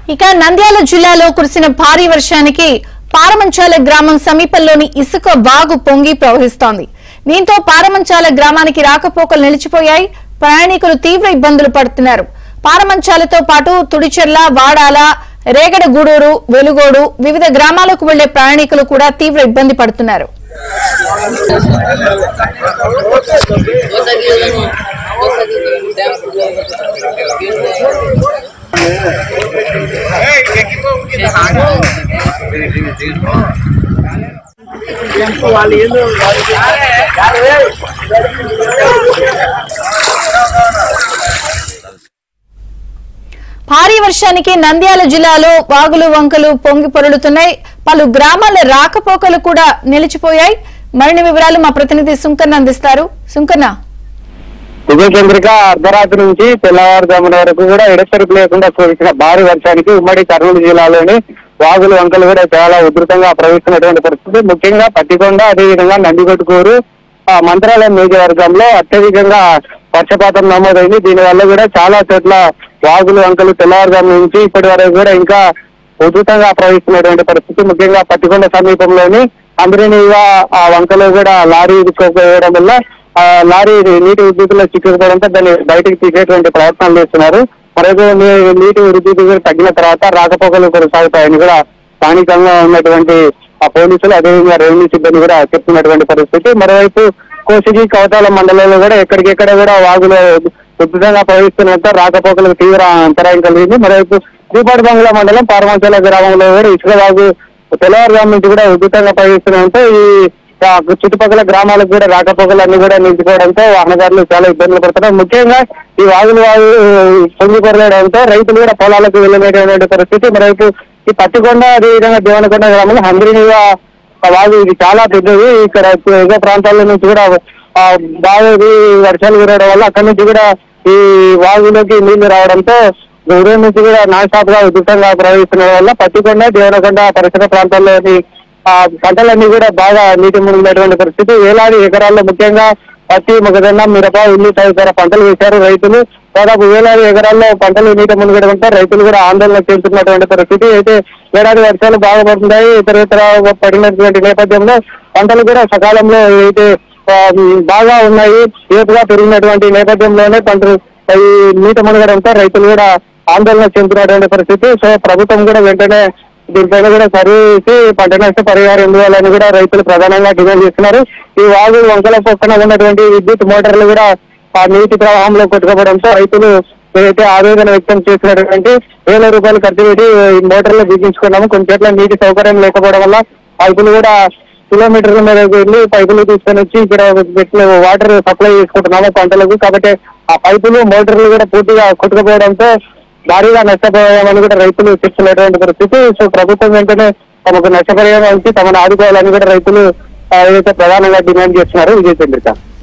ఇక నంద్యాల జిల్లాలో కురిసిన భారీ వర్షానికి పారమంచాల గ్రామం సమీపంలోని ఇసుక వాగు పొంగి ప్రవహిస్తోంది దీంతో పారమంచాల గ్రామానికి రాకపోకలు నిలిచిపోయాయి ప్రయాణికులు తీవ్ర ఇబ్బందులు పడుతున్నారు పారమంచాలతో పాటు తుడిచెర్ల వాడాల రేగడగూడూరు వెలుగోడు వివిధ గ్రామాలకు వెళ్లే ప్రయాణికులు కూడా తీవ్ర ఇబ్బంది పడుతున్నారు భారీ వర్షానికి నంద్యాల జిల్లాలో వాగులు వంకలు పొంగి పొరలుతున్నాయి పలు గ్రామాల రాకపోకలు కూడా నిలిచిపోయాయి మరిన్ని వివరాలు మా ప్రతినిధి సుంకన్న అందిస్తారు సుంకన్న విజయ చంద్రిక అర్ధరాత్రి నుంచి తెల్లవారుజామున వరకు కూడా ఎడతెరిపి లేకుండా కురిసిన భారీ వర్షానికి ఉమ్మడి కర్నూలు జిల్లాలోని వాగులు వంకలు కూడా చాలా ఉధృతంగా ప్రవహిస్తున్నటువంటి పరిస్థితి ముఖ్యంగా పత్తికొండ అదేవిధంగా నందికొట్టుకూరు ఆ, మంత్రాలయం నియోజకవర్గంలో అత్యధికంగా వర్షపాతం నమోదైంది దీనివల్ల కూడా చాలా చోట్ల వాగులు వంకలు తెల్లవారుజాము నుంచి ఇప్పటి వరకు కూడా ఇంకా ఉధృతంగా ప్రవహిస్తున్నటువంటి పరిస్థితి ముఖ్యంగా పత్తికొండ సమీపంలోని అందరినీగా ఆ వంకలో కూడా లారీ ఇరుక్కుపోయడం వల్ల ఆ లారీ నీటి ఉద్యోగుల్లో చిక్కుకుపోవడంతో దాన్ని బయటకు తీసేటువంటి ప్రయత్నాలు చేస్తున్నారు మరొక నీ- నీటి ఉద్యోగులు తగ్గిన తర్వాత రాకపోకలు కొనసాగుతాయని కూడా స్థానికంగా ఉన్నటువంటి ఆ పోలీసులు అదేవిధంగా రెవెన్యూ సిబ్బంది కూడా చెప్తున్నటువంటి పరిస్థితి మరోవైపు కోసిగి కవతాల మండలంలో కూడా ఎక్కడికెక్కడ కూడా వాగులు ఉధృతంగా ప్రవహిస్తున్నంత రాకపోకలకు తీవ్ర అంతరాయం కలిగింది మరోవైపు శ్రీపాటి బంగ్లా మండలం పారమాచాల గ్రామంలో కూడా ఇసుక వాగు తెల్లవారుజాము నుంచి కూడా ఉధృతంగా ప్రవహిస్తుండడంతో ఈ ఆ, చుట్టుపక్కల గ్రామాలకు కూడా రాకపోకలు అన్ని కూడా నిలిచిపోవడంతో వాహనదారులు చాలా ఇబ్బందులు పడుతున్నారు ముఖ్యంగా ఈ వాగులు వాగు పొంగి పొరలేయడంతో రైతులు కూడా పొలాలకు వెళ్ళలేటువంటి పరిస్థితి మరోవైపు ఈ పత్తికొండ అదేవిధంగా దేవనకొండ గ్రామంలో హంద్రినిగా వాగు ఇది చాలా పెద్దది ఇక్కడ ఎగువ ప్రాంతాల నుంచి కూడా ఆ, బాగా ఇది వర్షాలు కురవడం వల్ల అక్కడి నుంచి కూడా ఈ వాగులోకి నీళ్లు రావడంతో ఉదయం నుంచి కూడా నాన్ స్టాప్ గా ఉధృతంగా ప్రవహిస్తున్న వల్ల పత్తికొండ దేవనకొండ పరిసర ప్రాంతాల్లోని ఆ పంటలన్నీ కూడా బాగా నీటి మునిగినటువంటి పరిస్థితి వేలాది ఎకరాల్లో ముఖ్యంగా పత్తి మొక్కజొన్న మిరప ఉల్లి తదితర పంటలు వేశారు రైతులు దాదాపు వేలాది ఎకరాల్లో పంటలు నీట మునిగడంతో రైతులు కూడా ఆందోళన చెందుతున్నటువంటి పరిస్థితి అయితే ఏడాది వర్షాలు బాగా పడుతున్నాయి ఇతర ఇతర పడినటువంటి నేపథ్యంలో పంటలు కూడా సకాలంలో అయితే ఆ, బాగా ఉన్నాయి ఏపుగా పెరిగినటువంటి నేపథ్యంలోనే పంటలు ఈ నీట మునగడంతో రైతులు కూడా ఆందోళన చెందుతున్నటువంటి పరిస్థితి సో ప్రభుత్వం కూడా వెంటనే దీనిపైన కూడా సరిసి పంట నష్ట పరిహారం ఇవ్వాలని కూడా రైతులు ప్రధానంగా డిమాండ్ చేస్తున్నారు ఈ వాగు వంకల పక్కన ఉన్నటువంటి విద్యుత్ మోటార్లు కూడా ఆ నీటి ప్రవాహంలో కొట్టుకోవడంతో రైతులు ఏదైతే ఆవేదన వ్యక్తం చేసినటువంటి వేల రూపాయలు ఖర్చు పెట్టి ఈ మోటార్లు బిగించుకున్నాము కొన్ని చోట్ల నీటి సౌకర్యం లేకపోవడం వల్ల పైపులు కూడా కిలోమీటర్ల మీద వెళ్ళి పైపులు తీసుకొని వచ్చి ఇక్కడ పెట్టిన వాటర్ సప్లై చేసుకుంటున్నాము పంటలకు కాబట్టి ఆ పైపులు మోటార్లు కూడా పూర్తిగా కొట్టుకుపోవడంతో భారీగా నష్టపోయామని కూడా రైతులు చెప్తున్నటువంటి పరిస్థితి సో ప్రభుత్వం వెంటనే తమకు నష్టపరిహారం ఇచ్చి తమను ఆదుకోవాలని కూడా రైతులు ఆ, ఏదైతే ప్రధానంగా డిమాండ్ చేస్తున్నారు విజయ్ చంద్రిక